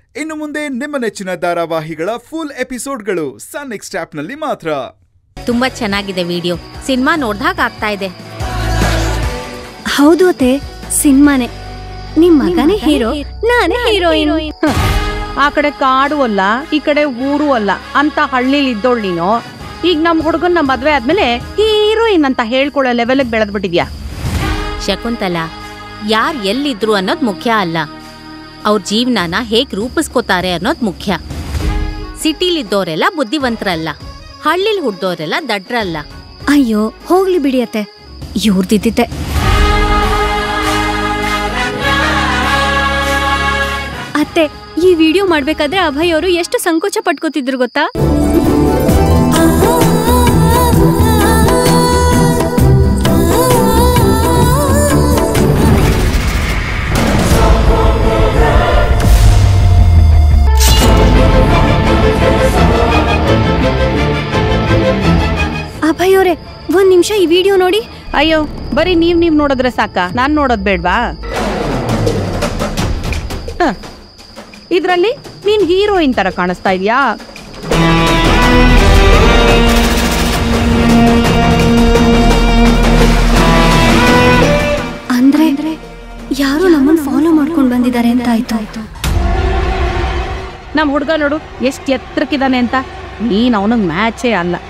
ಇನ್ನು ಮುಂದೆ ನಿಮ್ಮ ನೆಚ್ಚಿನ ಧಾರಾವಾಹಿಗಳ ಫುಲ್ ಎಪಿಸೋಡ್ಗಳು ಸನ್ ನೆಕ್ಸ್ಟ್ ಆಪ್ನಲ್ಲಿ ಮಾತ್ರ ತುಂಬಾ ಚೆನ್ನಾಗಿದೆ ವಿಡಿಯೋ ಸಿನಿಮಾ ನೋಡ್ದಾಗ ಆಗ್ತಾ ಇದೆ ಹೌದು ಅತ್ತೆ ಸಿನಿಮಾನೆ ನಿಮ್ ಮಗನೇ ಹೀರೋ ನಾನೇ ಹೀರೋಯಿನ್ ಆ ಕಡೆ ಕಾಡು ಅಲ್ಲ ಈ ಕಡೆ ಊರು ಅಲ್ಲ ಅಂತ ಹಳ್ಳಿಲಿ ಇದ್ದೋಳ್ ನೀನು ಈಗ ನಮ್ ಹುಡುಗನ್ ನಮ್ಮ ಮದ್ವೆ ಆದ್ಮೇಲೆ ಹೀರೋಯಿನ್ ಅಂತ ಹೇಳ್ಕೊಳ್ಳೋ ಲೆವೆಲ್ ಬೆಳೆದ್ಬಿಟ್ಟಿದ್ಯಾ ಶಕುಂತಲಾ ಯಾರ್ ಎಲ್ಲಿದ್ರು ಅನ್ನೋದ್ ಮುಖ್ಯ ಅಲ್ಲ ಅವ್ರ ಜೀವನನ ಹೇಗ್ ರೂಪಿಸ್ಕೋತಾರೆ ಅನ್ನೋದ್ ಮುಖ್ಯ ಸಿಟಿಲಿದ್ದೋರೆಲ್ಲ ಬುದ್ಧಿವಂತರಲ್ಲ ಹಳ್ಳಿಲ್ ಹುಡ್ದೋರೆಲ್ಲ ದಡ್ರಲ್ಲ ಅಯ್ಯೋ ಹೋಗ್ಲಿ ಬಿಡಿ ಅತ್ತೆ ಇವ್ರದಿದ್ದಿತ್ತೆ ಅತ್ತೆ ಈ ವಿಡಿಯೋ ಮಾಡ್ಬೇಕಾದ್ರೆ ಅಭಯ್ ಅವರು ಎಷ್ಟು ಸಂಕೋಚ ಪಟ್ಕೋತಿದ್ರು ಗೊತ್ತಾ ಅಭಯ್ ಅವರೇ ಒಂದ್ ನಿಮಿಷ ಈ ವಿಡಿಯೋ ನೋಡಿ ಅಯ್ಯೋ ಬರೀ ನೀವ್ ನೀವ್ ನೋಡಿದ್ರೆ ಸಾಕ ನಾನ್ ನೋಡೋದ್ ಬೇಡ್ವಾ ಹ. ಇದ್ರಲ್ಲಿ ನೀನ್ ಹೀರೋಯಿನ್ ತರ ಕಾಣಿಸ್ತಾ ಇದ್ಯಾ ಅಂದ್ರೆ ಯಾರೋ ನಮ್ಮನ್ನ ಫಾಲೋ ಮಾಡ್ಕೊಂಡ್ ಬಂದಿದ್ದಾರೆ ಅಂತ ಆಯ್ತು ನಮ್ ಹುಡ್ಗ ನೋಡು ಎಷ್ಟ್ ಎತ್ತರಕ್ಕಿದಾನೆ ಅಂತ ನೀನ್ ಅವನಿಗೆ ಮ್ಯಾಚೇ ಅಲ್ಲ